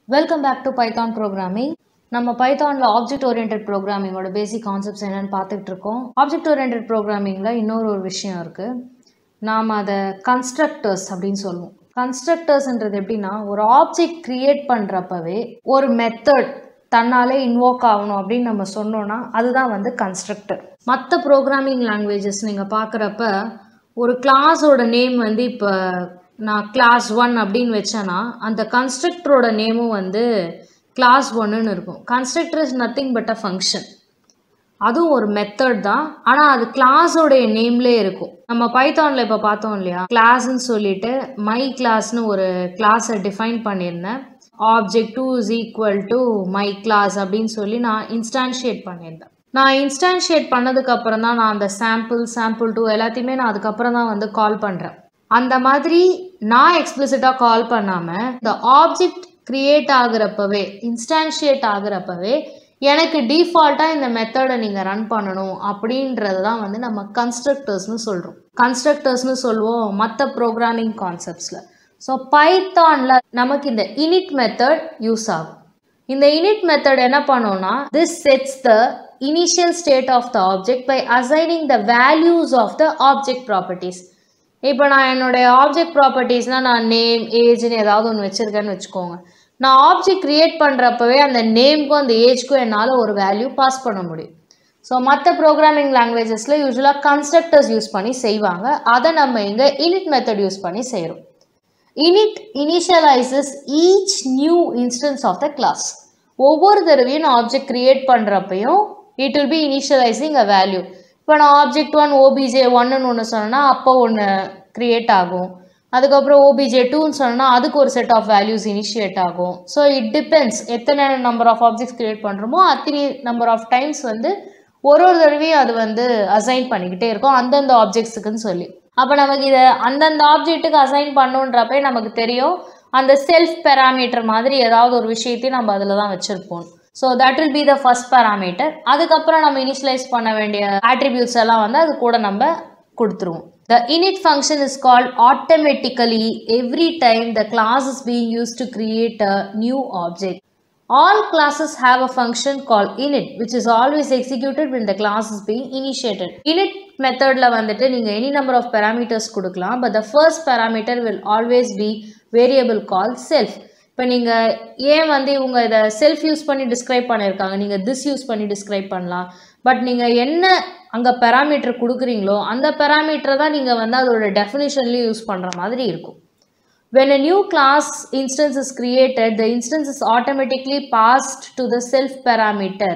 Welcome back to python programming நம்ம பைத்தானில் object orient ப்ரோக்ராமிங்கோட பேசிக் கான்செப்ட்ஸ் என்னென்னு பார்த்துட்டு இருக்கோம் ஆப்ஜெக்ட் ஓரியன்ட் ப்ரோக்ராமிங்கில் இன்னொரு ஒரு விஷயம் இருக்குது நாம் அதை கன்ஸ்ட்ரக்டர்ஸ் அப்படின்னு சொல்லுவோம் கன்ஸ்ட்ரக்டர்ஸ்ன்றது எப்படின்னா ஒரு ஆப்ஜெக்ட் க்ரியேட் பண்ணுறப்பவே ஒரு மெத்தட் தன்னாலே இன்வோக் ஆகணும் அப்படின்னு நம்ம சொன்னோன்னா அதுதான் வந்து கன்ஸ்ட்ரக்டர் மற்ற ப்ரோக்ராமிங் லாங்குவேஜஸ் நீங்கள் பார்க்குறப்ப ஒரு கிளாஸோட நேம் வந்து இப்போ நான் கிளாஸ் ஒன் அப்படின்னு வச்சேன்னா அந்த கன்ஸ்ட்ரக்டரோட நேமும் வந்து கிளாஸ் ஒன்னுன்னு இருக்கும் constructor is nothing but a function அதுவும் ஒரு மெத்தட் தான் ஆனால் அது கிளாஸோடைய நேம்லேயே இருக்கும் நம்ம பைத்தானில் இப்போ பார்த்தோம் இல்லையா கிளாஸ்ன்னு சொல்லிட்டு மை கிளாஸ்னு ஒரு கிளாஸை டிஃபைன் பண்ணியிருந்தேன் object two is equal to my class அப்படின்னு சொல்லி நான் இன்ஸ்டான்ஷியேட் பண்ணியிருந்தேன் நான் இன்ஸ்டான்ஷியேட் பண்ணதுக்கு அப்புறம் தான் நான் அந்த சாம்பிள் சாம்பிள் டூ எல்லாத்தையுமே நான் அதுக்கப்புறம் தான் வந்து கால் பண்ணுறேன் அந்த மாதிரி நான் எக்ஸ்பிளிசிட்டாக கால் பண்ணாமல் இந்த ஆப்ஜெக்ட் க்ரியேட் ஆகுறப்பவே இன்ஸ்டான்ஷியேட் ஆகுறப்பவே எனக்கு டிஃபால்ட்டாக இந்த மெத்தடை நீங்கள் ரன் பண்ணணும் அப்படின்றது தான் வந்து நம்ம கன்ஸ்ட்ரக்டர்ஸ்னு சொல்கிறோம் கன்ஸ்ட்ரக்டர்ஸ்னு சொல்லுவோம் மற்ற ப்ரோக்ராமிங் கான்செப்ட்ஸில் ஸோ பைத்தானில் நமக்கு இந்த இனிட் மெத்தட் யூஸ் ஆகும் இந்த இனிட் மெத்தட் என்ன பண்ணோம்னா this sets the initial state of the object by assigning the values of the object properties இப்போ நான் என்னுடைய ஆப்ஜெக்ட் ப்ராப்பர்ட்டிஸ்னால் நான் நேம் ஏஜ்னு ஏதாவது ஒன்று வச்சுருக்கேன்னு வச்சுக்கோங்க நான் ஆப்ஜெக்ட் க்ரியேட் பண்ணுறப்பவே அந்த நேம்க்கும் அந்த ஏஜ்க்கும் என்னால் ஒரு வேல்யூ பாஸ் பண்ண முடியும் ஸோ மற்ற ப்ரோக்ராமிங் லாங்குவேஜஸில் யூஸ்வலாக கன்ஸ்ட்ரக்டர்ஸ் யூஸ் பண்ணி செய்வாங்க அதை நம்ம இங்கே இனிட் மெத்தட் யூஸ் பண்ணி செய்கிறோம் init initializes each new instance of the class ஒவ்வொரு தடவையும் நான் ஆப்ஜெக்ட் க்ரியேட் பண்ணுறப்பையும் it will be initializing a value இப்போ நான் ஆப்ஜெக்ட் ஒன் ஓபிஜே ஒன்னுன்னு ஒன்று சொன்னேன்னா அப்போ ஒன்று க்ரியேட் ஆகும் அதுக்கப்புறம் ஓபிஜே டூன்னு சொன்னால் அதுக்கு ஒரு செட் ஆஃப் வேல்யூஸ் இனிஷியேட் ஆகும் ஸோ இட் டிபெண்ட்ஸ் எத்தனை நம்பர் ஆஃப் ஆப்ஜெக்ட்ஸ் க்ரியேட் பண்ணுறோமோ அத்தனை நம்பர் ஆஃப் டைம்ஸ் வந்து ஒரு ஒரு தடவையும் அது வந்து அசைன் பண்ணிக்கிட்டே இருக்கும் அந்தந்த ஆப்ஜெக்ட்ஸுக்குன்னு சொல்லி அப்போ நமக்கு இதை அந்தந்த ஆப்ஜெக்ட்டுக்கு அசைன் பண்ணுன்றப்பே நமக்கு தெரியும் அந்த செல்ஃப் பேராமீட்டர் மாதிரி ஏதாவது ஒரு விஷயத்தையும் நம்ம அதில் தான் வச்சுருப்போம் so that will be the first parameter அதுக்கப்புறம் நம்ம இனிஷியலைஸ் பண்ண வேண்டிய ஆட்ரிபியூட்ஸ் எல்லாம் வந்து அது கூட நம்ம கொடுத்துருவோம் The init function is called automatically every time the class is being used to create a new object. All classes have a function called init which is always executed when the class is being initiated. Init மெத்தடில் வந்துட்டு நீங்கள் any number of parameters கொடுக்கலாம் but the first parameter will always be variable call self இப்போ நீங்கள் ஏன் வந்து இவங்க இதை செல்ஃப் யூஸ் பண்ணி டிஸ்கிரைப் பண்ணியிருக்காங்க நீங்கள் திஸ் யூஸ் பண்ணி டிஸ்கிரைப் பண்ணலாம் பட் நீங்கள் என்ன அங்கே பெராமீட்டர் கொடுக்குறீங்களோ அந்த பெராமீட்டரை தான் நீங்கள் வந்து அதோட டெஃபினிஷன்லேயும் யூஸ் பண்ணுற மாதிரி இருக்கும் When a new class instance is created, the instance is automatically passed to the self parameter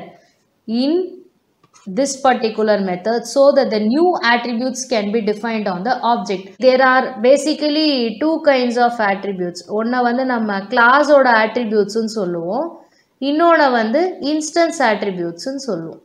in this particular method so that the new attributes can be defined on the object. There are basically two kinds of attributes. ஒன்றை வந்து நம்ம கிளாஸோட attributesன்னு சொல்லுவோம் இன்னொன்று வந்து instance attributesன்னு சொல்லுவோம்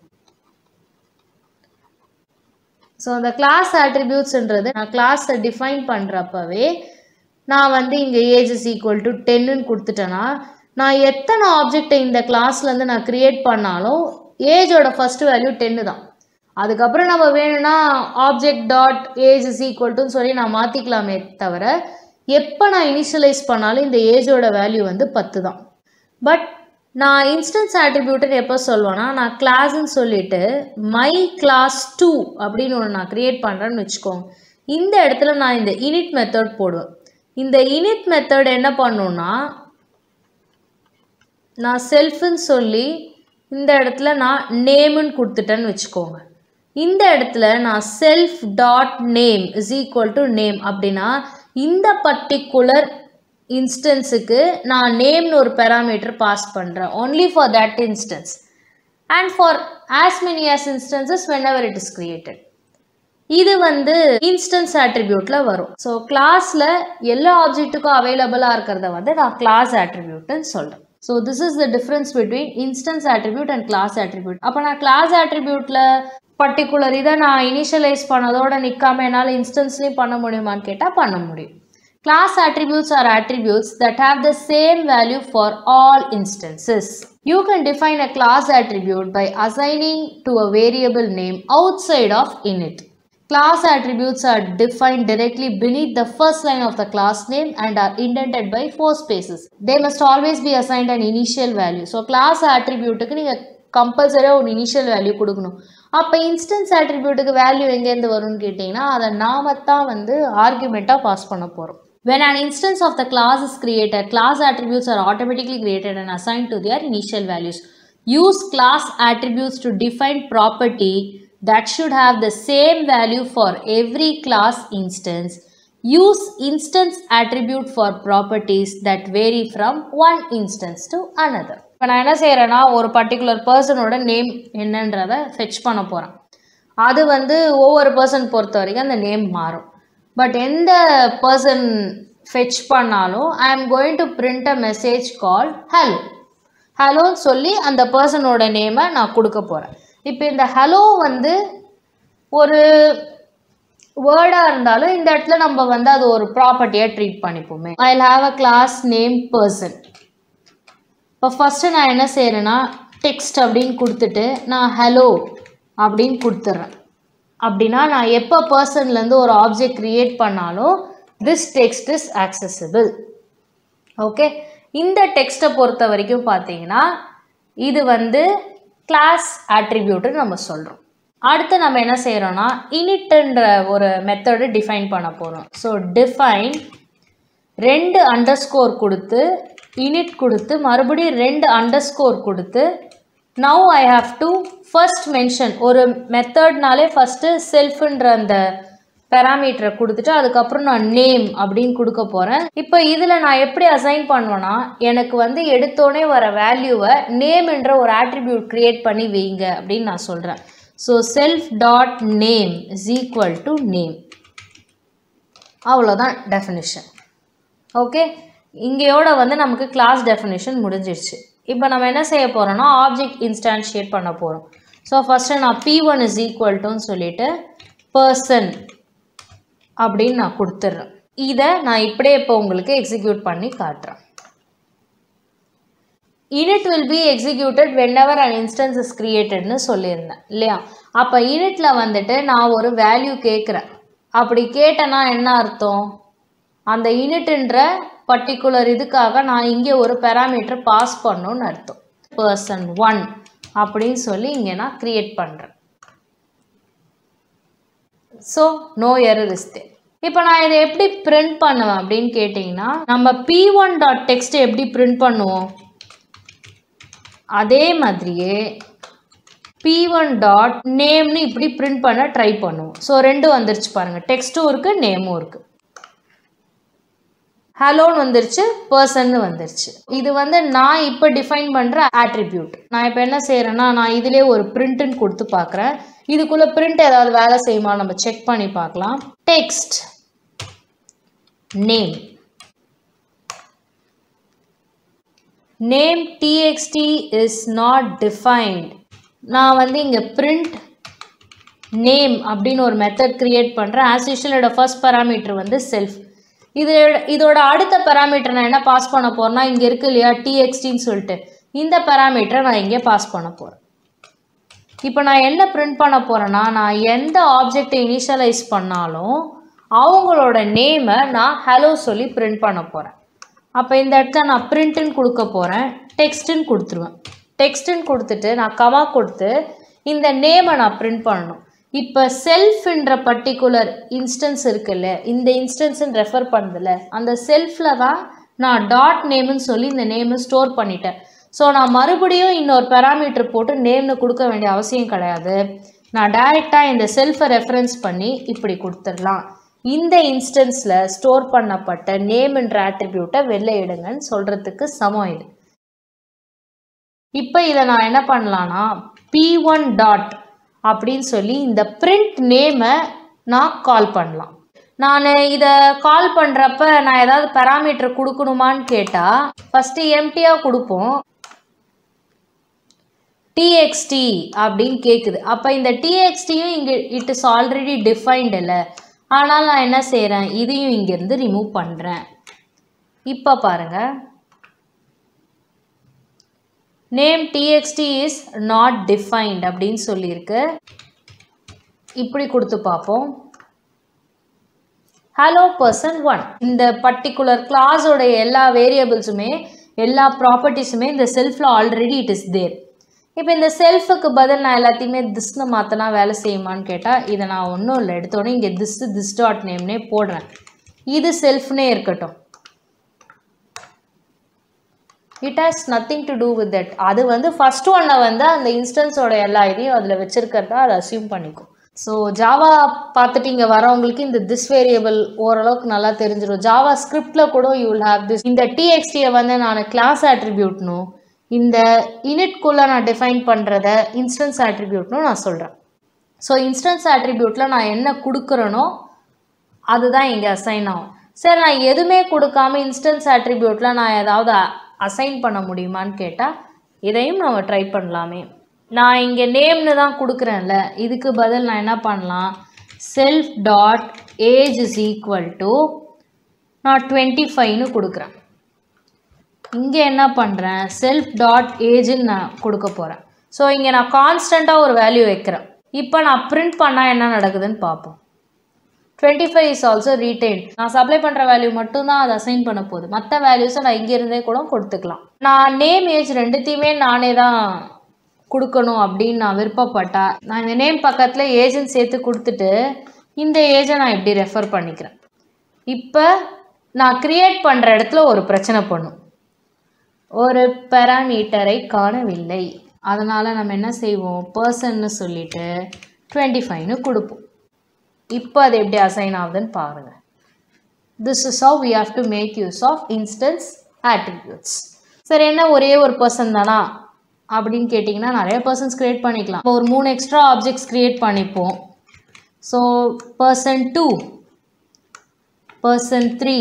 so அந்த class ஆட்ரிபியூட்ஸ்ன்றது நான் கிளாஸை டிஃபைன் பண்ணுறப்பவே நான் வந்து இங்கே ஏஜ் இஸ் ஈக்குவல் டு டென்னுன்னு கொடுத்துட்டேன்னா நான் எத்தனை ஆப்ஜெக்டை இந்த கிளாஸ்லேருந்து நான் க்ரியேட் பண்ணாலும் ஏஜோட ஃபஸ்ட் வேல்யூ டென்னு தான் அதுக்கப்புறம் நம்ம வேணும்னா object dot age is equal டுன்னு சொல்லி நான் மாற்றிக்கலாமே தவிர எப்போ நான் இனிஷியலைஸ் பண்ணாலும் இந்த ஏஜோட வேல்யூ வந்து பத்து தான் பட் நான் இன்ஸ்டன்ஸ் ஆட்ரிபியூட்டர் எப்போ சொல்லுவேன்னா நான் கிளாஸ்ன்னு சொல்லிட்டு மை கிளாஸ் டூ அப்படின்னு ஒன்று நான் க்ரியேட் பண்ணுறேன்னு வச்சுக்கோங்க இந்த இடத்துல நான் இந்த இனிட் மெத்தட் போடுவேன் இந்த இனிட் மெத்தட் என்ன பண்ணுன்னா நான் செல்ஃப்னு சொல்லி இந்த இடத்துல நான் நேமுன்னு கொடுத்துட்டேன்னு வச்சுக்கோங்க இந்த இடத்துல நான் self dot name is equal to name அப்படின்னா இந்த பர்டிகுலர் இன்ஸ்டன்ஸுக்கு நான் நேம்னு ஒரு பெராமீட்டர் பாஸ் பண்ணுறேன் only for that instance and for as many as instances whenever it is created இது வந்து இன்ஸ்டன்ஸ் ஆட்ரிபியூட்டில் வரும் ஸோ கிளாஸில் எல்லா ஆப்ஜெக்ட்டுக்கும் அவைலபிளாக இருக்கிறத வந்து நான் கிளாஸ் ஆட்ரிபியூட்னு சொல்கிறேன் so this is the difference between instance attribute and class attribute அப்போ நான் கிளாஸ் ஆட்ரிபியூட்டில் பர்டிகுலர் இதை நான் இனிஷியலைஸ் பண்ணதோட நிற்காம என்னால் இன்ஸ்டன்ஸ்லேயும் பண்ண முடியுமான்னு கேட்டால் பண்ண முடியும் Class attributes are attributes that have the same value for all instances. You can define a class attribute by assigning to a variable name outside of init. Class attributes are defined directly beneath the first line of the class name and are indented by four spaces. They must always be assigned an initial value. So class attributeக்கு நீங்கள் கம்பல்சரியாக ஒரு initial value கொடுக்கணும் அப்போ instance attributeக்கு value எங்கேருந்து வரும்னு கேட்டிங்கன்னா அதை நாம தான் வந்து ஆர்குமெண்ட்டாக பாஸ் பண்ண போகிறோம் When an instance of the class is created, class attributes are automatically created and assigned to their initial values. Use class attributes to define property that should have the same value for every class instance. Use instance attribute for properties that vary from one instance to another. இப்போ நான் என்ன செய்கிறேன்னா ஒரு particular பர்சனோட name என்னன்றதை fetch பண்ண போகிறேன் அது வந்து ஒவ்வொரு பர்சன் பொறுத்த வரைக்கும் அந்த நேம் மாறும் பட் எந்த பர்சன் ஃபெச் பண்ணாலும் I am going to print a message call hello ஹலோன்னு சொல்லி அந்த பர்சனோட நேமை நான் கொடுக்க போகிறேன் இப்போ இந்த ஹலோ வந்து ஒரு வேர்டாக இருந்தாலும் இந்த இடத்துல நம்ம வந்து அது ஒரு ப்ராப்பர்ட்டியாக ட்ரீட் பண்ணிப்போமே I have a class name person இப்போ ஃபஸ்ட்டு நான் என்ன செய்கிறேன்னா டெக்ஸ்ட் அப்படின்னு கொடுத்துட்டு நான் ஹலோ அப்படின்னு கொடுத்துட்றேன் அப்படின்னா நான் எப்போ பர்சன்லேருந்து ஒரு ஆப்ஜெக்ட் க்ரியேட் பண்ணாலும் this text is accessible okay இந்த டெக்ஸ்ட்டை பொறுத்த வரைக்கும் பார்த்தீங்கன்னா இது வந்து கிளாஸ் attribute நம்ம சொல்கிறோம் அடுத்து நம்ம என்ன செய்கிறோன்னா இனிட்ன்ற ஒரு மெத்தடு டிஃபைன் பண்ண போகிறோம் ஸோ டிஃபைன் ரெண்டு அண்டர்ஸ்கோர் கொடுத்து இனிட் கொடுத்து மறுபடியும் ரெண்டு அண்டர்ஸ்கோர் கொடுத்து now I have to first mention ஒரு மெத்தட்னாலே ஃபஸ்ட்டு செல்ஃபுன்ற அந்த பேராமீட்டரை கொடுத்துட்டு அதுக்கப்புறம் நான் நேம் அப்படின்னு கொடுக்க போகிறேன் இப்போ இதில் நான் எப்படி அசைன் பண்ணுவேன்னா எனக்கு வந்து எடுத்தோடனே வர வேல்யூவை நேம்ன்ற ஒரு ஆட்ரிபியூட் க்ரியேட் பண்ணி வைங்க அப்படின்னு நான் சொல்கிறேன் so self dot name is equal to name அவ்வளோதான் டெஃபினிஷன் ஓகே இங்கேயோட வந்து நமக்கு கிளாஸ் டெஃபினிஷன் முடிஞ்சிருச்சு இப்போ நம்ம என்ன செய்ய போகிறோம்னா ஆப்ஜெக்ட் இன்ஸ்டான்ஷியேட் பண்ண போகிறோம் ஸோ ஃபஸ்ட்டு நான் பி ஒன் இஸ் ஈக்குவல் டுன்னு சொல்லிட்டு பர்சன் அப்படின்னு நான் கொடுத்துட்றேன் இதை நான் இப்படியே இப்போ உங்களுக்கு எக்ஸிக்யூட் பண்ணி காட்டுறேன் init will be executed whenever an instance is கிரியேட்டட்னு சொல்லியிருந்தேன் இல்லையா அப்போ இனிட்டில் வந்துட்டு நான் ஒரு வேல்யூ கேட்குறேன் அப்படி கேட்டேன்னா என்ன அர்த்தம் அந்த இனிட்ன்ற பர்டிகுலர் இதுக்காக நான் இங்கே ஒரு பேராமீட்டர் பாஸ் பண்ணணும்னு அர்த்தம் பர்சன் ஒன் அப்படின்னு சொல்லி இங்கே நான் க்ரியேட் பண்ணுறேன் so no error is there இப்போ நான் இதை எப்படி பிரிண்ட் பண்ணுவேன் அப்படின்னு கேட்டிங்கன்னா நம்ம பி ஒன் டாட் டெக்ஸ்ட் எப்படி பிரிண்ட் பண்ணுவோம் அதே மாதிரியே பி ஒன் டாட் நேம்னு இப்படி பிரிண்ட் பண்ண ட்ரை பண்ணுவோம் ஸோ ரெண்டும் வந்துருச்சு பாருங்கள் டெக்ஸ்ட்டும் இருக்குது நேமும் இருக்குது ஹலோன்னு வந்துருச்சு பர்சன்னு வந்துருச்சு இது வந்து நான் இப்போ டிஃபைன் பண்ணுற ஆட்ரிபியூட் நான் இப்போ என்ன செய்கிறேன்னா நான் இதிலே ஒரு பிரிண்ட்டுன்னு கொடுத்து பார்க்குறேன் இதுக்குள்ளே பிரிண்ட் ஏதாவது வேலை செய்யுமா நம்ம செக் பண்ணி பார்க்கலாம் text name name TXT is not defined நான் வந்து இங்கே பிரிண்ட் நேம் அப்படின்னு ஒரு மெத்தட் க்ரியேட் பண்ணுறேன் ஆஸ் யூஷுவலோட ஃபர்ஸ்ட் பராமீட்டர் வந்து செல்ஃப் இது இதோட அடுத்த பேராமீட்டர் நான் என்ன பாஸ் பண்ண போகிறேன்னா இங்கே இருக்கு இல்லையா டிஎக்ஸ்டின்னு சொல்லிட்டு இந்த பேராமீட்டரை நான் இங்கே பாஸ் பண்ண போகிறேன் இப்போ நான் என்ன பிரிண்ட் பண்ண போகிறேன்னா நான் எந்த ஆப்ஜெக்டை இனிஷியலைஸ் பண்ணாலும் அவங்களோட நேமை நான் ஹலோ சொல்லி பிரிண்ட் பண்ண போகிறேன் அப்போ இந்த இடத்துல நான் பிரிண்ட்டுன்னு கொடுக்க போகிறேன் டெக்ஸ்ட்டுன்னு கொடுத்துருவேன் டெக்ஸ்ட்டுன்னு கொடுத்துட்டு நான் கமா கொடுத்து இந்த நேமை நான் பிரிண்ட் பண்ணணும் இப்போ செல்ஃப்ன்ற பர்டிகுலர் இன்ஸ்டன்ஸ் இருக்குல்ல இந்த இன்ஸ்டன்ஸ்ன்னு ரெஃபர் பண்ணுதில்ல அந்த செல்ஃபில் தான் நான் டாட் நேம்னு சொல்லி இந்த நேமை ஸ்டோர் பண்ணிட்டேன் ஸோ நான் மறுபடியும் இன்னொரு பேராமீட்டர் போட்டு நேம்னு கொடுக்க வேண்டிய அவசியம் கிடையாது நான் டைரெக்டாக இந்த செல்ஃபை ரெஃபரன்ஸ் பண்ணி இப்படி கொடுத்துடலாம் இந்த இன்ஸ்டன்ஸில் ஸ்டோர் பண்ணப்பட்ட நேம்ன்ற ஆட்ரிபியூட்டை வெளில எடுங்கன்னு சொல்கிறதுக்கு சமம் இது இப்போ இதை நான் என்ன பண்ணலான்னா பி ஒன் டாட் அப்படின்னு சொல்லி இந்த பிரிண்ட் நேமை நான் கால் பண்ணலாம் நான் இதை கால் பண்ணுறப்ப நான் ஏதாவது பேராமீட்டர் கொடுக்கணுமான்னு கேட்டால் ஃபஸ்ட்டு எம்டியாக கொடுப்போம் டிஎக்ஸ்டி அப்படின்னு கேட்குது அப்போ இந்த டிஎக்ஸ்டியும் இங்கே இட் இஸ் ஆல்ரெடி டிஃபைன்டு இல்லை ஆனால் நான் என்ன செய்கிறேன் இதையும் இங்கேருந்து ரிமூவ் பண்ணுறேன் இப்போ பாருங்கள் name TXT is not defined அப்படின்னு சொல்லியிருக்கு இப்படி கொடுத்து பார்ப்போம் ஹலோ பர்சன் ஒன் இந்த பர்டிகுலர் கிளாஸோடைய எல்லா வேரியபிள்ஸுமே எல்லா ப்ராப்பர்ட்டிஸுமே இந்த செல்ஃபில் ஆல்ரெடி இட் இஸ் தேர் இப்போ இந்த செல்ஃபுக்கு பதில் நான் எல்லாத்தையுமே திஸ்னு மாற்றினா வேலை செய்யுமான்னு கேட்டால் இதை நான் ஒன்றும் இல்லை எடுத்தோடனே இங்கே திஸ் திஸ் டாட் நேம்னே போடுறேன் இது செல்ஃப்னே இருக்கட்டும் it has nothing to do with that அது வந்து ஃபஸ்ட் ஒன்னை வந்து அந்த இன்ஸ்டன்ஸோட எல்லா இதையும் அதில் வச்சுருக்கிறதா அதை அசியூம் பண்ணிக்கும் ஸோ ஜாவா பார்த்துட்டு இங்கே வரவங்களுக்கு இந்த திஸ் வேரியபிள் ஓரளவுக்கு நல்லா தெரிஞ்சிடும் ஜாவா ஸ்கிரிப்டில் கூட யூ வில் ஹேவ் திஸ் இந்த டிஎக்ஸ்டியை வந்து நான் கிளாஸ் ஆட்ரிபியூட்னும் இந்த இனிட்குள்ளே நான் டிஃபைன் பண்ணுறத இன்ஸ்டன்ஸ் ஆட்ரிபியூட்னும் நான் சொல்கிறேன் ஸோ இன்ஸ்டன்ஸ் ஆட்ரிபியூட்டில் நான் என்ன கொடுக்குறேனோ அதுதான் இங்கே அசைன் ஆகும் சரி நான் எதுவுமே கொடுக்காம இன்ஸ்டன்ஸ் ஆட்ரிபியூட்டில் நான் ஏதாவது அசைன் பண்ண முடியுமான்னு கேட்டால் இதையும் நம்ம ட்ரை பண்ணலாமே நான் இங்கே நேம்னு தான் கொடுக்குறேன்ல இதுக்கு பதில் நான் என்ன பண்ணலாம் self dot age is equal to நான் டுவெண்ட்டி ஃபைவ்னு கொடுக்குறேன் இங்கே என்ன பண்ணுறேன் செல்ஃப் டாட் ஏஜ்னு நான் கொடுக்க போகிறேன் ஸோ இங்கே நான் கான்ஸ்டண்ட்டாக ஒரு வேல்யூ வைக்கிறேன் இப்போ நான் பிரிண்ட் பண்ணால் என்ன நடக்குதுன்னு பார்ப்போம் twenty five is also retain நான் சப்ளை பண்ணுற வேல்யூ மட்டும்தான் அதை அசைன் பண்ண போகுது மற்ற வேல்யூஸை நான் இங்கேருந்தே கூட கொடுத்துக்கலாம் நான் நேம் ஏஜ் ரெண்டுத்தையுமே நானே தான் கொடுக்கணும் அப்படின்னு நான் விருப்பப்பட்டா நான் இந்த நேம் பக்கத்தில் ஏஜென்ட் சேர்த்து கொடுத்துட்டு இந்த ஏஜை நான் இப்படி ரெஃபர் பண்ணிக்கிறேன் இப்போ நான் க்ரியேட் பண்ணுற இடத்துல ஒரு பிரச்சனை பண்ணும் ஒரு பெராமீட்டரை காணவில்லை அதனால் நம்ம என்ன செய்வோம் பர்சன்னு சொல்லிட்டு டுவெண்ட்டி ஃபைவ்னு கொடுப்போம் இப்போ அது எப்படி அசைன் ஆகுதுன்னு பாருங்கள் this is how we have to make use of instance attributes சரி என்ன ஒரே ஒரு பர்சன் தானா அப்படின்னு கேட்டிங்கன்னா நிறைய பர்சன்ஸ் க்ரியேட் பண்ணிக்கலாம் இப்போ ஒரு மூணு எக்ஸ்ட்ரா ஆப்ஜெக்ட்ஸ் க்ரியேட் பண்ணிப்போம் so person two person three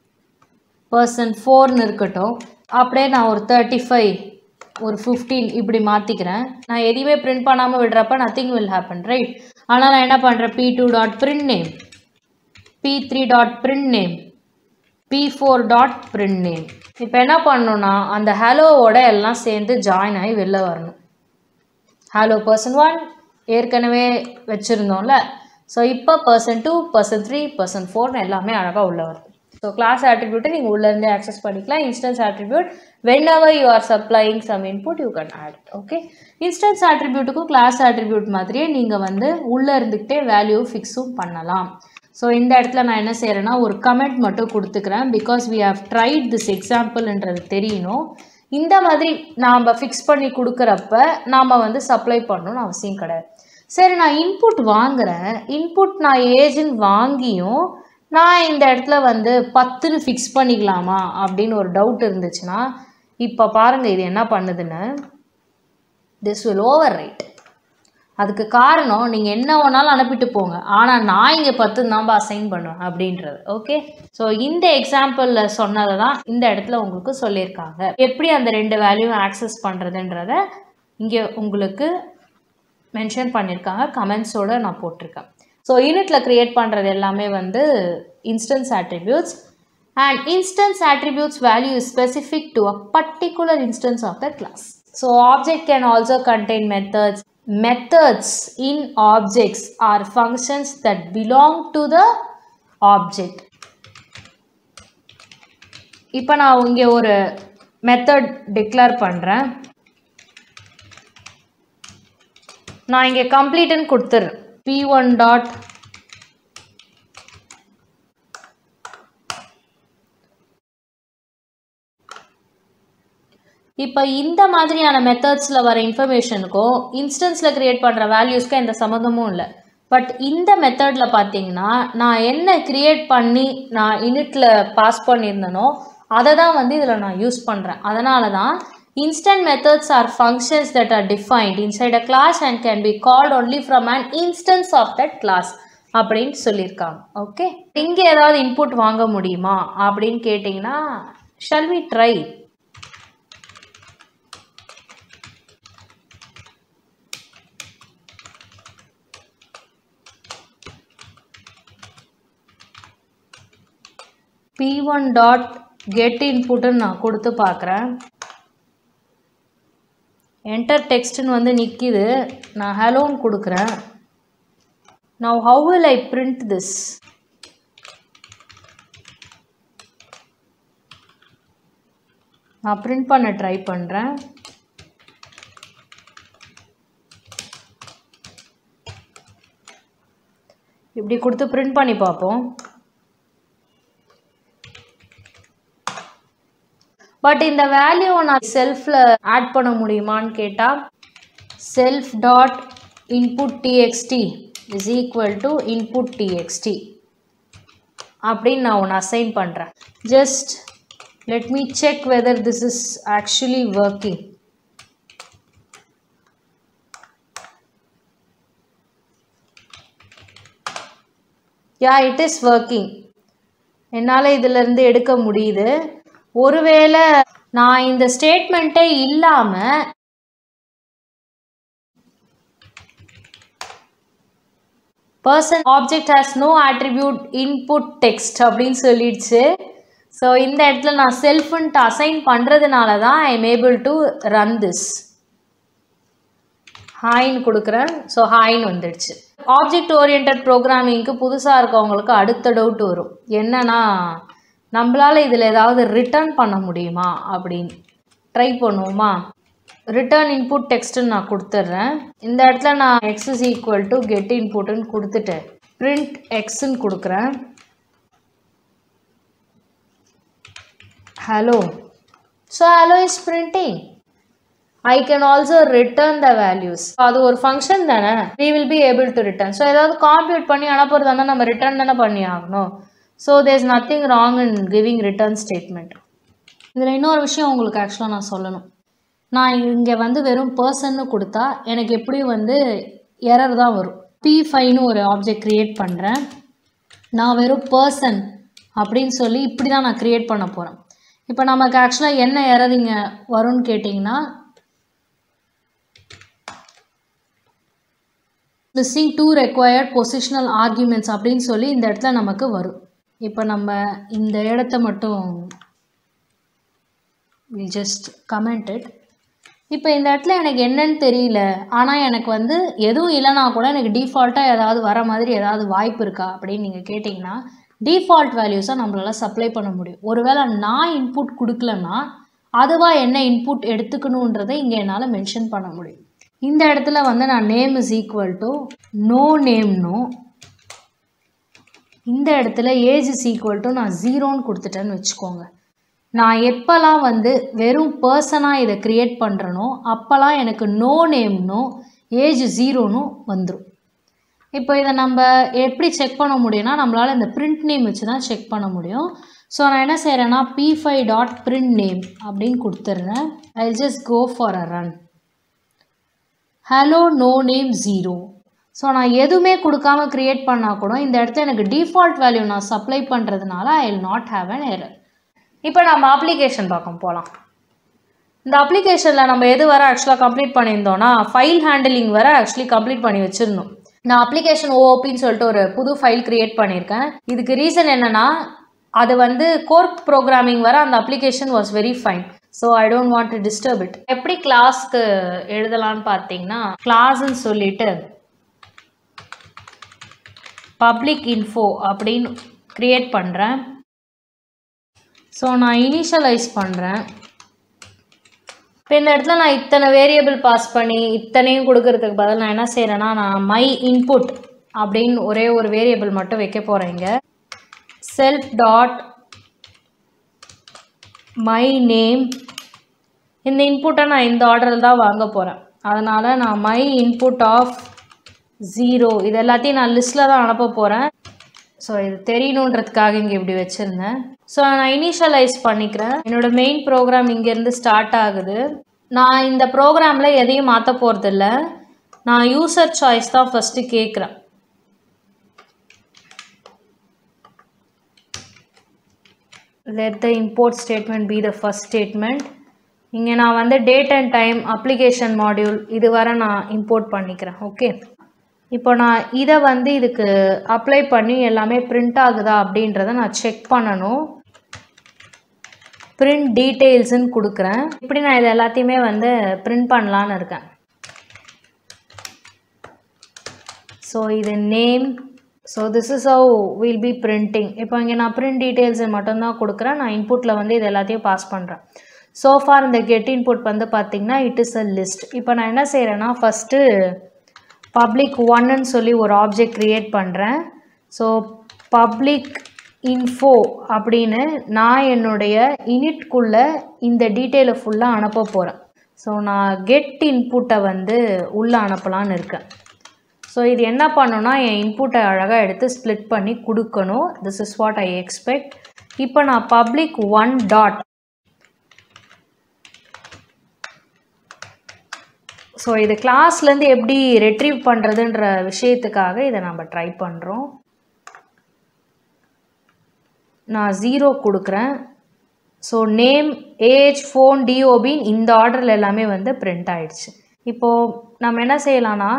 person ஃபோர்னு இருக்கட்டும் அப்படியே நான் ஒரு தேர்ட்டி ஃபைவ் ஒரு ஃபிஃப்டீன் இப்படி மாற்றிக்கிறேன் நான் எதையுமே பிரிண்ட் பண்ணாமல் விடுறப்ப நத்திங் வில் ஹேப்பன் ரைட் ஆனால் நான் என்ன பண்ணுறேன் p two dot print name p three dot print name p four dot print name இப்போ என்ன பண்ணணும்னா அந்த ஹலோவோட எல்லாம் சேர்ந்து ஜாயின் ஆகி வெளில வரணும் ஹலோ பர்சன் ஒன் ஏற்கனவே வச்சுருந்தோம்ல ஸோ இப்போ person two person three person ஃபோர்னு எல்லாமே அழகாக உள்ள வருது ஸோ கிளாஸ் ஆட்ரிபியூட்டை நீங்கள் உள்ளேருந்தே ஆக்சஸ் பண்ணிக்கலாம் instance attribute whenever you are supplying some input you can add okay instance ஆட்ரிபியூட்டுக்கும் கிளாஸ் ஆட்ரிபியூட் மாதிரியே நீங்கள் வந்து உள்ளே இருந்துக்கிட்டே வேல்யூ ஃபிக்ஸும் பண்ணலாம் ஸோ இந்த இடத்துல நான் என்ன செய்கிறேன்னா ஒரு கமெண்ட் மட்டும் கொடுத்துக்கிறேன் because we have tried this எக்ஸாம்பிள்ன்றது தெரியணும் இந்த மாதிரி நாம் ஃபிக்ஸ் பண்ணி கொடுக்குறப்ப நாம் வந்து சப்ளை பண்ணணும்னு அவசியம் கிடையாது சரி நான் இன்புட் வாங்குறேன் இன்புட் நான் ஏஜென்ட் வாங்கியும் நான் இந்த இடத்துல வந்து பத்துன்னு ஃபிக்ஸ் பண்ணிக்கலாமா அப்படின்னு ஒரு டவுட் இருந்துச்சுன்னா இப்போ பாருங்கள் இது என்ன பண்ணுதுன்னு திஸ் வில் ஓவர் ரைட் அதுக்கு காரணம் நீங்கள் என்ன வேணாலும் அனுப்பிட்டு போங்க ஆனால் நான் இங்கே பத்து தான் அசைன் பண்ணுவேன் அப்படின்றது ஓகே ஸோ இந்த எக்ஸாம்பிளில் சொன்னதை தான் இந்த இடத்துல உங்களுக்கு சொல்லியிருக்காங்க எப்படி அந்த ரெண்டு வேல்யூ ஆக்சஸ் பண்ணுறதுன்றத இங்கே உங்களுக்கு மென்ஷன் பண்ணியிருக்காங்க கமெண்ட்ஸோடு நான் போட்டிருக்கேன் ஸோ யூனிட்டில் க்ரியேட் பண்ணுறது எல்லாமே வந்து instance attributes and instance attributes value is specific to a particular instance of the class. So object can also contain methods. Methods in objects are functions that belong to the object. இப்போ நான் இங்கே ஒரு method declare பண்ணுறேன் நான் இங்கே கம்ப்ளீட்டுன்னு கொடுத்துட்றேன் B one dot இப்போ இந்த மாதிரியான மெத்தட்ஸில் வர இன்ஃபர்மேஷனுக்கும் இன்ஸ்டன்ஸில் க்ரியேட் பண்ணுற வேல்யூஸ்க்கும் எந்த சம்மந்தமும் இல்லை பட் இந்த மெத்தடில் பார்த்தீங்கன்னா நான் என்ன க்ரியேட் பண்ணி நான் இனிட்டில் பாஸ் பண்ணியிருந்தனோ அதை தான் வந்து இதில் நான் யூஸ் பண்ணுறேன் அதனால தான் instant methods are functions that are defined inside a class and can be called only from an instance of that class அப்படின்னு சொல்லியிருக்காங்க ஓகே இங்கே ஏதாவது இன்புட் வாங்க முடியுமா அப்படின்னு கேட்டிங்கன்னா shall we try p one dot get இன்புட்டுன்னு நான் கொடுத்து பார்க்குறேன் என்டர் டெக்ஸ்ட்டுன்னு வந்து நிற்கிது நான் ஹலோன்னு கொடுக்குறேன் now how will I print this நான் print பண்ண ட்ரை பண்ணுறேன் இப்படி கொடுத்து print பண்ணி பார்ப்போம் பட் இந்த வேல்யூவை நான் செல்ஃபில் ஆட் பண்ண முடியுமான்னு கேட்டால் self dot input TXT is equal to input TXT அப்படின்னு நான் ஒன்று அசைன் பண்ணுறேன் just let me check whether this is actually working yeah it is working என்னால் இதிலிருந்து எடுக்க முடியுது ஒருவேளை நான் இந்த ஸ்டேட்மெண்ட்டே இல்லாமல் person object has no attribute input text அப்படின்னு சொல்லிடுச்சு ஸோ இந்த இடத்துல நான் செல்ஃப்ன்ட்டு அசைன் பண்ணுறதுனால தான் I am able to run this ஹாய்ன்னு கொடுக்குறேன் ஸோ ஹாய்ன்னு வந்துடுச்சு ஆப்ஜெக்ட் ஓரியன்ட் ப்ரோக்ராமிங்க்கு புதுசாக இருக்கவங்களுக்கு அடுத்த டவுட் வரும் என்னன்னா நம்மளால் இதில் ஏதாவது ரிட்டர்ன் பண்ண முடியுமா அப்படின்னு ட்ரை பண்ணுவோமா ரிட்டர்ன் இன்புட் டெக்ஸ்ட்டுன்னு நான் கொடுத்துட்றேன் இந்த இடத்துல நான் x is equal to get இன்புட்டுன்னு கொடுத்துட்டு பிரிண்ட் எக்ஸ்ன்னு கொடுக்குறேன் hello so hello is printing I can also return the values அது ஒரு ஃபங்க்ஷன் தானே we will be able to return so ஏதாவது காம்ப்யூட் பண்ணி அனுப்புறதா இருந்தால் நம்ம ரிட்டர்ன் தானே பண்ணி ஆகணும் so there is nothing wrong in giving return statement இதில் இன்னொரு விஷயம் உங்களுக்கு ஆக்சுவலாக நான் சொல்லணும் நான் இங்கே வந்து வெறும் பர்சன்னு கொடுத்தா எனக்கு எப்படியும் வந்து எரர் தான் வரும் பி ஃபைவ்னு ஒரு ஆப்ஜெக்ட் க்ரியேட் பண்ணுறேன் நான் வெறும் பர்சன் அப்படின்னு சொல்லி இப்படி தான் நான் க்ரியேட் பண்ண போகிறேன் இப்போ நமக்கு ஆக்சுவலாக என்ன எரர் இங்கே வரும்னு கேட்டிங்கன்னா missing two required positional arguments அப்படின்னு சொல்லி இந்த இடத்துல நமக்கு வரும் இப்போ நம்ம இந்த இடத்த மட்டும் வி ஜஸ்ட் கமெண்டட் இப்போ இந்த இடத்துல எனக்கு என்னன்னு தெரியல ஆனால் எனக்கு வந்து எதுவும் இல்லைனா கூட எனக்கு டிஃபால்ட்டாக ஏதாவது வர மாதிரி ஏதாவது வாய்ப்பு இருக்கா அப்படின்னு நீங்கள் கேட்டிங்கன்னா டிஃபால்ட் வேல்யூஸை நம்மளால சப்ளை பண்ண முடியும் ஒருவேளை நான் இன்புட் கொடுக்கலன்னா அதுவாக என்ன இன்புட் எடுத்துக்கணுன்றதை இங்கே என்னால் மென்ஷன் பண்ண முடியும் இந்த இடத்துல வந்து நான் name is equal to no நேம்னோ இந்த இடத்துல ஏஜ் இஸ் ஈக்குவல் டு நான் ஜீரோன்னு கொடுத்துட்டேன்னு வச்சுக்கோங்க நான் எப்போல்லாம் வந்து வெறும் பர்சனாக இதை க்ரியேட் பண்ணுறனோ அப்போல்லாம் எனக்கு நோ நேம்னோ ஏஜ் ஜீரோனும் வந்துடும் இப்போ இதை நம்ம எப்படி செக் பண்ண முடியும்னா நம்மளால் இந்த பிரிண்ட் நேம் வச்சு தான் செக் பண்ண முடியும் ஸோ நான் என்ன செய்கிறேன்னா p five dot print name அப்படின்னு கொடுத்துட்றேன் I just go for a run hello no name zero so நான் எதுவுமே கொடுக்காம க்ரியேட் பண்ணால் கூட இந்த இடத்துல எனக்கு டிஃபால்ட் வேல்யூ நான் சப்ளை பண்ணுறதுனால I will not have an error இப்போ நம்ம அப்ளிகேஷன் பார்க்க போகலாம் இந்த அப்ளிகேஷனில் நம்ம எது வர ஆக்சுவலாக கம்ப்ளீட் பண்ணியிருந்தோம்னா ஃபைல் ஹேண்டிலிங் வர ஆக்சுவலி கம்ப்ளீட் பண்ணி வச்சுருந்தோம் நான் அப்ளிகேஷன் ஓஓபின்னு சொல்லிட்டு ஒரு புது ஃபைல் க்ரியேட் பண்ணியிருக்கேன் இதுக்கு ரீசன் என்னென்னா அது வந்து கோர்க் ப்ரோக்ராமிங் வர அந்த application was very fine so I don't want to disturb it எப்படி கிளாஸ்க்கு எழுதலான்னு பார்த்தீங்கன்னா கிளாஸ்ன்னு சொல்லிட்டு பப்ளிக் இன்ஃபோ அப்படின்னு க்ரியேட் பண்ணுறேன் ஸோ நான் இனிஷியலைஸ் பண்ணுறேன் இப்போ இந்த இடத்துல நான் இத்தனை வேரியபிள் பாஸ் பண்ணி இத்தனையும் கொடுக்கறதுக்கு பதில் நான் என்ன செய்கிறேன்னா நான் மை இன்புட் அப்படின்னு ஒரே ஒரு வேரியபிள் மட்டும் வைக்க போகிறேன் இங்கே செல்ஃப் டாட் மை நேம் இந்த இன்புட்டை நான் இந்த ஆர்டரில் தான் வாங்க போகிறேன் அதனால் நான் மை இன்புட் ஆஃப் ஜீரோ இது எல்லாத்தையும் நான் லிஸ்ட்டில் தான் அனுப்ப போகிறேன் ஸோ இது தெரியணுன்றதுக்காக இங்கே இப்படி வச்சுருந்தேன் ஸோ நான் இனிஷியலைஸ் பண்ணிக்கிறேன் என்னோடய மெயின் ப்ரோக்ராம் இங்கேருந்து ஸ்டார்ட் ஆகுது நான் இந்த ப்ரோக்ராமில் எதையும் மாற்ற போகிறதில்ல நான் யூசர் சாய்ஸ் தான் ஃபஸ்ட்டு கேட்குறேன் let the import statement be the first statement இங்கே நான் வந்து date and time application module இது வரை நான் இம்போர்ட் பண்ணிக்கிறேன் ஓகே இப்போ நான் இதை வந்து இதுக்கு அப்ளை பண்ணி எல்லாமே பிரிண்ட் ஆகுதா அப்படின்றத நான் செக் பண்ணணும் பிரிண்ட் டீட்டெயில்ஸ்ன்னு கொடுக்குறேன் இப்படி நான் இது எல்லாத்தையுமே வந்து பிரிண்ட் பண்ணலான்னு இருக்கேன் ஸோ இது name so this is how will be printing இப்போ இங்கே நான் பிரிண்ட் டீட்டெயில்ஸை மட்டும்தான் கொடுக்குறேன் நான் இன்புட்டில் வந்து இது எல்லாத்தையும் பாஸ் பண்ணுறேன் ஸோ ஃபார் இந்த கெட் இன்புட் வந்து பார்த்திங்கன்னா இட் இஸ் அ லிஸ்ட் இப்போ நான் என்ன செய்கிறேன்னா ஃபஸ்ட்டு பப்ளிக் ஒன்னுன்னு சொல்லி ஒரு ஆப்ஜெக்ட் க்ரியேட் பண்ணுறேன் ஸோ பப்ளிக் இன்ஃபோ அப்படின்னு நான் என்னுடைய இனிட்குள்ளே இந்த டீட்டெயிலை ஃபுல்லாக அனுப்ப போகிறேன் ஸோ நான் கெட் இன்புட்டை வந்து உள்ளே அனுப்பலான்னு இருக்கேன் ஸோ இது என்ன பண்ணணும்னா என் இன்புட்டை அழகாக எடுத்து ஸ்ப்ளிட் பண்ணி கொடுக்கணும் this is what I expect இப்போ நான் பப்ளிக் ஒன் டாட் ஸோ இது கிளாஸ்லேருந்து எப்படி ரெட்ரீவ் பண்ணுறதுன்ற விஷயத்துக்காக இதை நம்ம ட்ரை பண்ணுறோம் நான் ஜீரோ கொடுக்குறேன் ஸோ நேம் ஏஜ் ஃபோன் டிஓபின் இந்த ஆர்டரில் எல்லாமே வந்து பிரிண்ட் ஆயிடுச்சு இப்போது நம்ம என்ன செய்யலாம்னா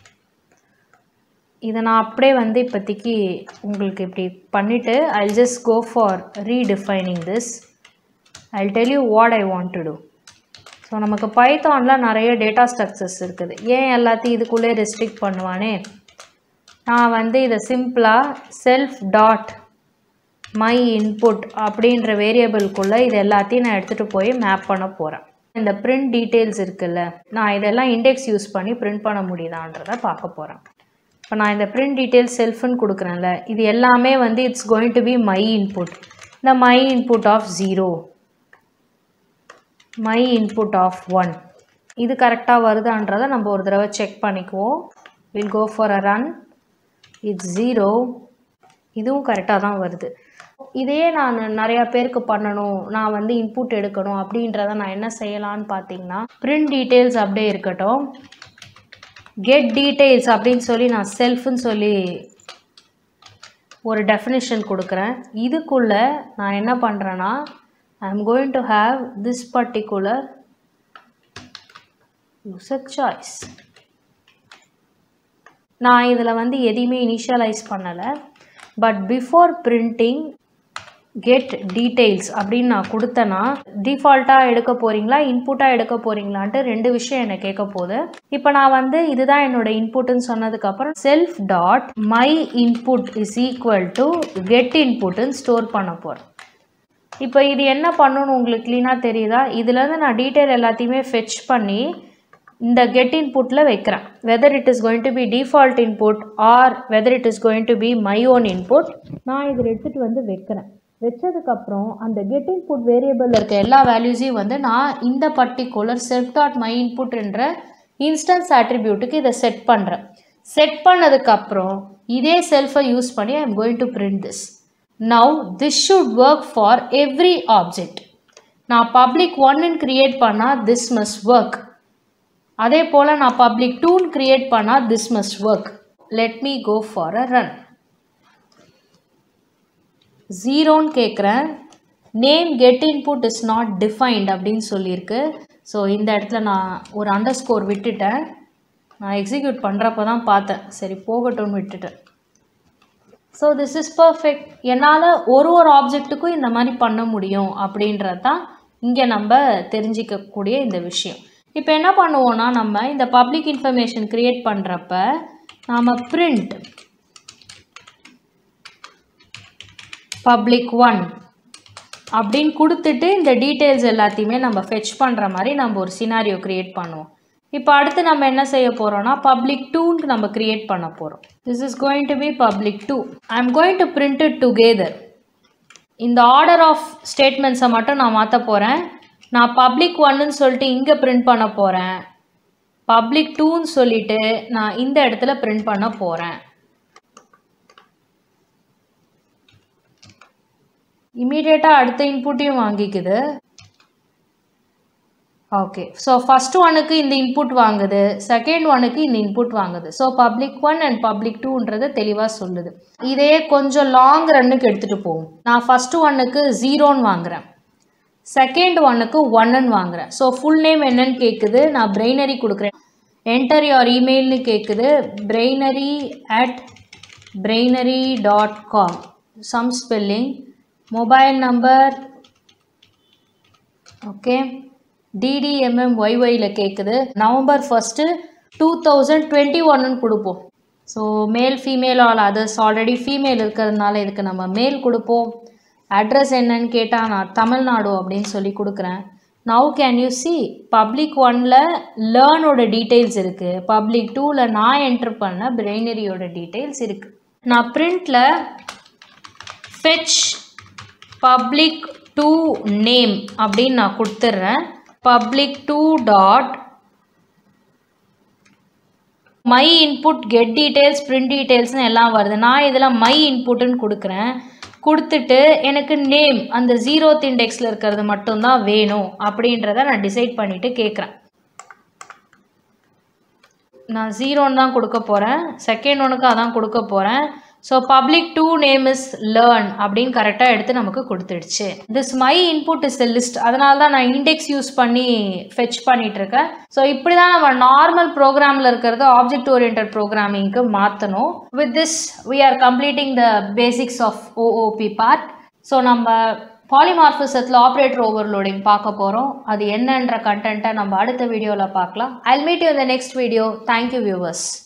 இதை நான் அப்படியே வந்து இப்போதைக்கு உங்களுக்கு இப்படி பண்ணிவிட்டு I just go for redefining this I tell you what I want to do so நமக்கு பைத்தானில் நிறைய டேட்டா ஸ்ட்ரக்சர்ஸ் இருக்குது ஏன் எல்லாத்தையும் இதுக்குள்ளே ரெஸ்ட்ரிக்ட் பண்ணுவானே நான் வந்து இதை சிம்பிளாக செல்ஃப் டாட் மை இன்புட் அப்படின்ற வேரியபிள்குள்ளே இது எல்லாத்தையும் நான் எடுத்துகிட்டு போய் மேப் பண்ண போகிறேன் இந்த பிரிண்ட் டீட்டெயில்ஸ் இருக்குல்ல நான் இதெல்லாம் இண்டெக்ஸ் யூஸ் பண்ணி பிரிண்ட் பண்ண முடியுதான்றதை பார்க்க போகிறேன் இப்போ நான் இந்த பிரிண்ட் டீட்டெயில்ஸ் செல்ஃப்னு கொடுக்குறேன்ல இது எல்லாமே வந்து it's going to be my input இந்த my input of zero my input of one இது கரெக்டாக வருதான்றதை நம்ம ஒரு தடவை செக் பண்ணிக்குவோம் will go for a run it's zero இதுவும் கரெக்டாக தான் வருது இதே நான் நிறையா பேருக்கு பண்ணணும் நான் வந்து இன்புட் எடுக்கணும் அப்படின்றத நான் என்ன செய்யலான்னு பார்த்தீங்கன்னா பிரிண்ட் டீட்டெயில்ஸ் அப்படியே இருக்கட்டும் கெட் டீட்டெயில்ஸ் அப்படின்னு சொல்லி நான் செல்ஃப்னு சொல்லி ஒரு டெஃபினிஷன் கொடுக்குறேன் இதுக்குள்ளே நான் என்ன பண்ணுறேன்னா I am going to have this particular user choice நான் இதில் வந்து எதையுமே இனிஷியலைஸ் பண்ணலை but before printing get details அப்படின்னு நான் கொடுத்தேன்னா டிஃபால்ட்டாக எடுக்க போகிறீங்களா இன்புட்டாக எடுக்க போகிறீங்களான்ட்டு ரெண்டு விஷயம் என்னை கேட்க போகுது இப்போ நான் வந்து இதுதான் என்னோட இன்புட்டுன்னு சொன்னதுக்கப்புறம் self dot my input is equal to get இன்புட்டுன்னு ஸ்டோர் பண்ண போகிறேன் இப்போ இது என்ன பண்ணணும் உங்களுக்கு க்ளீனாக தெரியுதா இதுலேருந்து நான் டீட்டெயில் எல்லாத்தையுமே ஃபெச் பண்ணி இந்த கெட் இன்புட்டில் வைக்கிறேன் whether it is going to be default input or whether it is going to be my own input நான் இதில் எடுத்துகிட்டு வந்து வைக்கிறேன் வச்சதுக்கப்புறம் அந்த கெட் இன்புட் வேரியபிளில் இருக்க எல்லா வேல்யூஸையும் வந்து நான் இந்த particular set dot my input என்ற இன்ஸ்டன்ஸ் ஆட்ரிபியூட்டுக்கு இதை செட் பண்ணுறேன் செட் பண்ணதுக்கப்புறம் இதே செல்ஃபை யூஸ் பண்ணி I am going to print this now this should work for every object நான் பப்ளிக் ஒன்னு க்ரியேட் பண்ணால் திஸ் மஸ்ட் ஒர்க் அதே போல் நான் பப்ளிக் டூன்னு க்ரியேட் பண்ணால் this must work let me go for a run ஜீரோன்னு கேட்குறேன் name get input is not defined அப்படின்னு சொல்லியிருக்கு ஸோ இந்த இடத்துல நான் ஒரு அண்டர் ஸ்கோர் விட்டுட்டேன் நான் எக்ஸிக்யூட் பண்ணுறப்ப தான் பார்த்தேன் சரி போகட்டும்னு விட்டுட்டேன் ஸோ திஸ் இஸ் பர்ஃபெக்ட் என்னால் ஒரு ஒரு ஆப்ஜெக்ட்டுக்கும் இந்த மாதிரி பண்ண முடியும் அப்படின்றது தான் இங்கே நம்ம தெரிஞ்சிக்கக்கூடிய இந்த விஷயம் இப்போ என்ன பண்ணுவோன்னா நம்ம இந்த பப்ளிக் இன்ஃபர்மேஷன் க்ரியேட் பண்ணுறப்ப நாம் பிரிண்ட் பப்ளிக் ஒன் அப்படின்னு கொடுத்துட்டு இந்த டீட்டெயில்ஸ் எல்லாத்தையுமே நம்ம ஃபெச் பண்ணுற மாதிரி நம்ம ஒரு சினாரியோ க்ரியேட் பண்ணுவோம் இப்போ அடுத்து நம்ம என்ன செய்ய போகிறோம்னா பப்ளிக் டூன்னு நம்ம க்ரியேட் பண்ண போகிறோம் this is going to be public two I am going to print it together இந்த ஆர்டர் ஆஃப் ஸ்டேட்மெண்ட்ஸை மட்டும் நான் மாற்ற போகிறேன் நான் பப்ளிக் ஒன்னுன்னு சொல்லிட்டு இங்கே பிரிண்ட் பண்ண போகிறேன் பப்ளிக் டூன்னு சொல்லிட்டு நான் இந்த இடத்துல பிரிண்ட் பண்ண போகிறேன் இமீடியட்டாக அடுத்த இன்புட்டையும் வாங்கிக்குது ஓகே ஸோ ஃபஸ்ட் ஒனுக்கு இந்த இன்புட் வாங்குது செகண்ட் ஒனுக்கு இந்த இன்புட் வாங்குது so public one and public டூன்றதை தெளிவாக சொல்லுது இதே கொஞ்சம் லாங் ரன்னுக்கு எடுத்துகிட்டு போகும் நான் ஃபஸ்ட்டு ஒன்னுக்கு ஜீரோன்னு வாங்குறேன் செகண்ட் ஒன்னுக்கு ஒன்னுன்னு வாங்குறேன் ஸோ ஃபுல் நேம் என்னன்னு கேட்குது நான் பிரெய்னரி கொடுக்குறேன் என்டர் யோர் இமெயில்னு கேட்குது brainery at brainery dot com some spelling mobile number okay DD MM ஒய்ஒயில் கேட்குது November first two thousand twenty ஒன்னு கொடுப்போம் so male female all others already female இருக்கிறதுனால இதுக்கு நம்ம மேல் கொடுப்போம் அட்ரஸ் என்னன்னு கேட்டால் நான் தமிழ்நாடு அப்படின்னு சொல்லி கொடுக்குறேன் நவு கேன் யூ சி பப்ளிக் ஒனில் லேர்னோட டீட்டெயில்ஸ் இருக்குது பப்ளிக் டூவில் நான் என்ட்ரு பண்ண பிரெய்னரியோட டீட்டெயில்ஸ் இருக்குது நான் பிரிண்டில் ஃபெச் பப்ளிக் டூ நேம் அப்படின்னு நான் கொடுத்துட்றேன் public two dot my input get details print டீட்டெயில்ஸ்னு எல்லாம் வருது நான் இதில் மை இன்புட்டுன்னு கொடுக்குறேன் கொடுத்துட்டு எனக்கு நேம் அந்த ஜீரோத் இண்டெக்ஸில் இருக்கிறது மட்டும்தான் வேணும் அப்படின்றத நான் டிசைட் பண்ணிவிட்டு கேட்குறேன் நான் ஜீரோன்னு தான் கொடுக்க போகிறேன் செகண்ட் ஒனுக்கு அதான் கொடுக்க போகிறேன் so public two name is learn அப்படின்னு கரெக்டாக எடுத்து நமக்கு கொடுத்துடுச்சு this my input is the list அதனால தான் நான் இண்டெக்ஸ் யூஸ் பண்ணி ஃபெச் பண்ணிட்டு இருக்கேன் ஸோ இப்படி தான் நம்ம நார்மல் ப்ரோக்ராமில் இருக்கிறது ஆப்ஜெக்ட் ஓரியன்ட் ப்ரோக்ராமிங்க்கு மாற்றணும் with this we are completing the basics of OOP part so நம்ம பாலிமார்பிசத்தில் ஆப்ரேட்டர் ஓவர்லோடிங் பார்க்க போகிறோம் அது என்னன்ற கண்டென்ட்டை நம்ம அடுத்த வீடியோவில் பார்க்கலாம் ஐல் மீட் யூ இந்த நெக்ஸ்ட் வீடியோ தேங்க்யூ வியூவர்ஸ்